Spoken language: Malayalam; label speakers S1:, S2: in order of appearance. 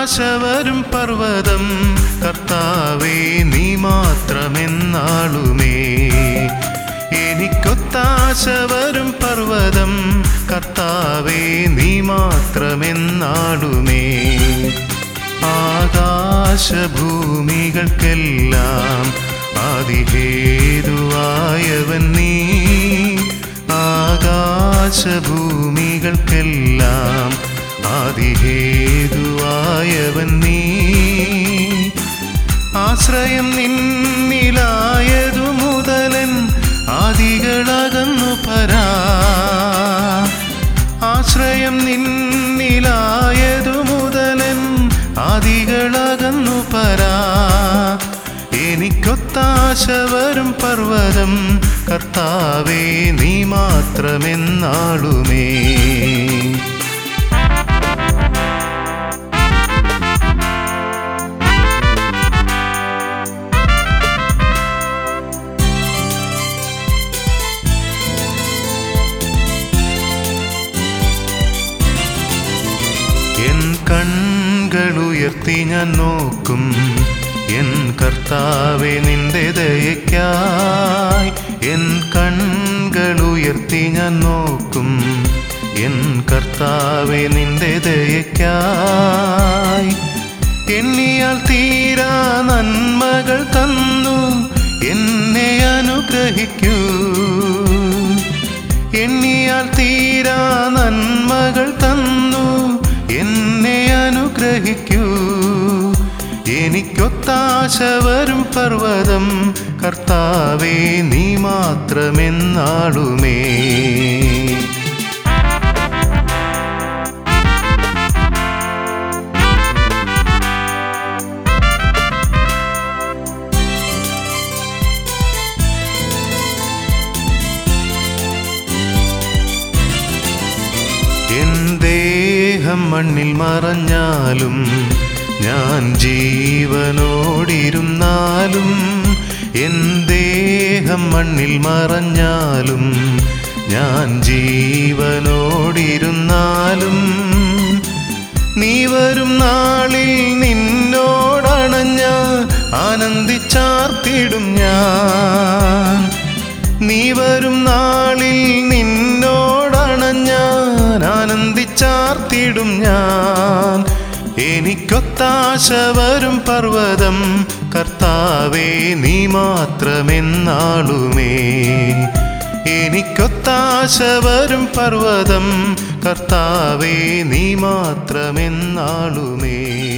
S1: എനിക്കൊത്താശ വരും പർവ്വതം കർത്താവേ നീ മാത്രമെന്നാളുമേ എനിക്കൊത്താശ വരും പർവ്വതം കർത്താവേ നീ മാത്രമെന്നാളുമേ ആകാശഭൂമികൾക്കെല്ലാം ആദിഹേതുവായവൻ നീ ആകാശഭൂമികൾക്കെല്ലാം ആദിഹേതുവായവൻ നീ ആശ്രയം നിന്നിലായതു മുതലൻ ആദികളകന്നു പരാ ആശ്രയം നിന്നിലായതു മുതലൻ ആദികളകന്നു പരാ എനിക്കൊത്താശ വരും പർവ്വതം കർത്താവേ നീ മാത്രമെന്നാളുമേ എൻ കൺകളുയർത്തി ഞാൻ നോക്കും എൻ കർത്താവെ നിന്റെ ദയയ്ക്കായി എൻ കൺകളുയർത്തി ഞാൻ നോക്കും എൻ കർത്താവെ നിന്റെ ദയയ്ക്കായി എണ്ണിയാൽ തീരാ നന്മകൾ തന്നു എന്നെ അനുഗ്രഹിക്കൂ എണ്ണിയാൽ തീരാ നന്മകൾ തന്നു എന്നെ അനുഗ്രഹിക്കൂ എനിക്കൊത്താശ വരും പർവ്വതം കർത്താവേ നീ മാത്രമെന്നാളുമേ എൻ ദേഹം മണ്ണിൽ മറഞ്ഞാലും ഞാൻ ജീവനോടിരുന്നാലും എൻ ദേഹം മണ്ണിൽ മറഞ്ഞാലും ഞാൻ ജീവനോടിരുന്നാലും നീ വരും നാളിൽ നിന്നോടണഞ്ഞ ആനന്ദിച്ചാർത്തിടും ഞാൻ നീ വരും നാളിൽ നിന്നോടണഞ്ഞാൻ ആനന്ദിച്ചാർത്തിടും ഞാൻ എനിക്കൊത്താശ വരും പർവ്വതം കർത്താവേ നീ മാത്രമെന്നാളുമേ എനിക്കൊത്താശ വരും പർവ്വതം കർത്താവേ നീ മാത്രമെന്നാളുമേ